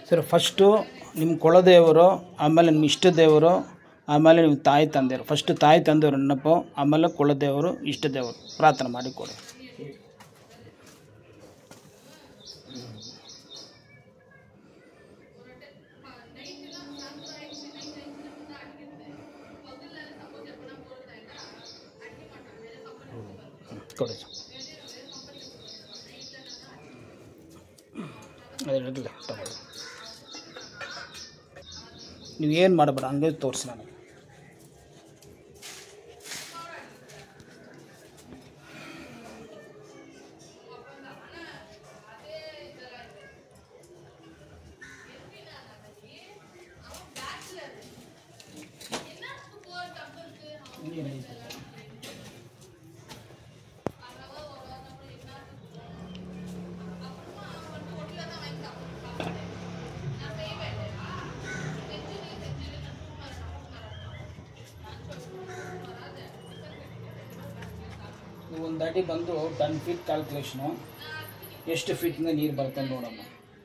Sir first ನಿಮ್ಮ ಕುಲದೇವರು ಆಮೇಲೆ ನಿಮ್ಮ ಇಷ್ಟ ದೇವರು ಆಮೇಲೆ ನಿಮ್ಮ ತಾಯಿ ತಂದೆಯವರು ಫಸ್ಟ್ ತಾಯಿ ತಂದೆಯವರು ನೆನಪು ಆಮೇಲೆ ಕುಲದೇವರು ಇಷ್ಟ ದೇವರು ಪ್ರಾರ್ಥನೆ ಮಾಡಿ ಕೊಡಿ ಕೊಡಿ ಸರ್ ಅದೇ ಇರಲಿ ತಗೊಳ್ಳಿ ನೀವು ಏನು ಮಾಡಬೇಡ ಹಂಗೆ ತೋರಿಸಿ ನನಗೆ ನೀರೈತೆ. ನೀವು ಒಂದು ಅಡಿ ಬಂದು ಟೆನ್ ಫೀಟ್ ಕ್ಯಾಲ್ಕುಲೇಷನು ಎಷ್ಟು ಫೀಟಿಂದ ನೀರು ಬರುತ್ತೆ ನೋಡಮ್ಮ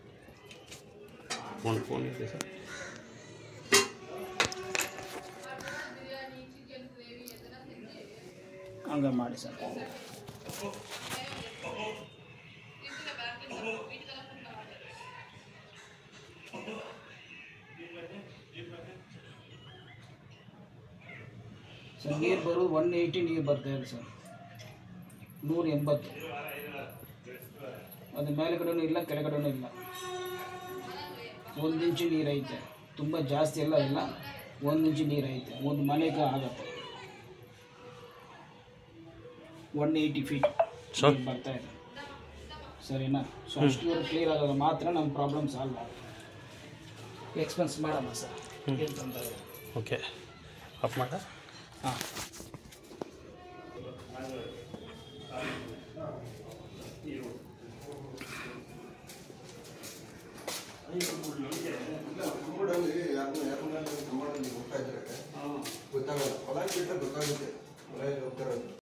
ಫೋನ್ ಫೋನ್ ಇದೆ ಸರ್ ಹಂಗೆ ಮಾಡಿ ಸರ್ ಸರ್ ನೀರು ಬರೋದು ಒನ್ ಏಯ್ಟಿ ನೀರು ಬರ್ತಾ ಇದೆ ಸರ್ ನೂರ ಎಂಬತ್ತು ಅದು ಮೇಲ್ಗಡೆನೂ ಇಲ್ಲ ಕೆಳಗಡೆನೂ ಇಲ್ಲ ಒಂದು ಇಂಚು ನೀರು ಐತೆ ತುಂಬ ಜಾಸ್ತಿ ಎಲ್ಲ ಇಲ್ಲ ಒಂದು ಇಂಚು ನೀರು ಐತೆ ಒಂದು ಮನೆಗೆ ಆಗತ್ತೆ ಒನ್ ಏಯ್ಟಿ ಫೀಟ್ ಸರ್. ಬರ್ತಾ ಇದೆ ಸರಿನಾ ಸೊ ಅಷ್ಟುವರೆಗೆ ಕ್ಲಿಯರ್ ಆಗೋದು ಮಾತ್ರ ನಮ್ಮ ಪ್ರಾಬ್ಲಮ್ ಸಾಲ್ವ್ ಆಗುತ್ತೆ ಎಕ್ಸ್ಪೆನ್ಸ್ ಮಾಡಮ್ಮ ಸರ್ ಏನು ತೊಂದರೆ ಇಲ್ಲ ಓಕೆ ಆಫ್ ಮಾಡ ಹಾಂ ಗೊತ್ತಾಗಲ್ಲ ಹೊಲ ಬಿಟ್ಟರೆ ಗೊತ್ತಾಗುತ್ತೆ ಹೊಲ ಹೋಗ್ತಾರೆ